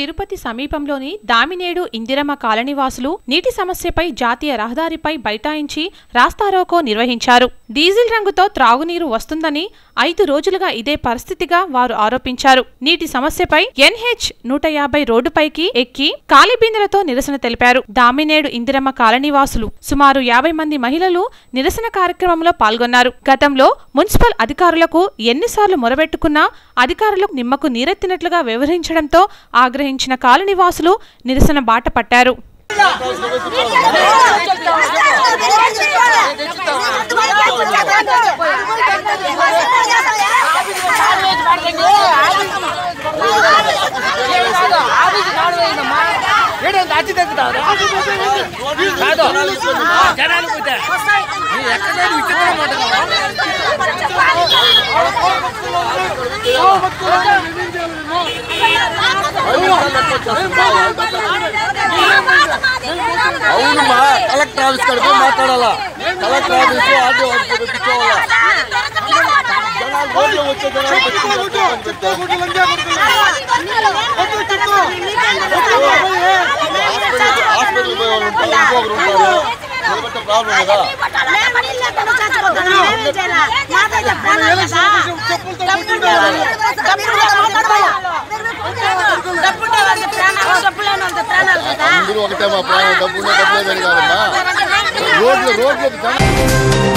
తిరుపతి సమీపంలోని దామినేడు ఇందిరమ్మ కాలనీవాసులు నీటి సమస్యపై జాతీయ రహదారిపై బైఠాయించి రాస్తారోకో నిర్వహించారు డీజిల్ రంగుతో త్రాగునీరు వస్తుందని ఐదు రోజులుగా ఇదే పరిస్థితిగా వారు ఆరోపించారు నీటి సమస్యపై ఎన్హెచ్ నూట యాభై రోడ్డుపైకి ఎక్కి కాలిబిందెలతో నిరసన తెలిపారు దామినేడు ఇందిరమ్మ కాలనీవాసులు సుమారు యాభై మంది మహిళలు నిరసన కార్యక్రమంలో పాల్గొన్నారు గతంలో మున్సిపల్ అధికారులకు ఎన్నిసార్లు మొరబెట్టుకున్నా అధికారులకు నిమ్మకు నీరెత్తినట్లుగా వ్యవహరించడంతో ఆగ్రహించిన కాలనీవాసులు నిరసన బాట పట్టారు ఏంటంటే అచ్చి తగ్గుతావు కాదు జనాలు పోతే నీ ఎక్కడ విచిత్రం అవునమ్మా కలెక్టర్ ఆఫీస్ కాడికి పోయి మాట్లాడాలా కలెక్టర్ ఆఫీస్ ఆర్డీ ఆఫీస్ తెప్పించుకోవాలా జనాలు రోడ్లో వచ్చే జనాలు పెట్టుకోవాలి హాస్పిటల్ పోయే వాళ్ళు ఉంటారు ఇంకొకరు ఉంటారు నిలబెట్టే ప్రాబ్లం కదా అందరూ ఒకటే మా ప్రాణం డబ్బు డబ్బులే కాదమ్మా రోడ్లు రోడ్లు జనం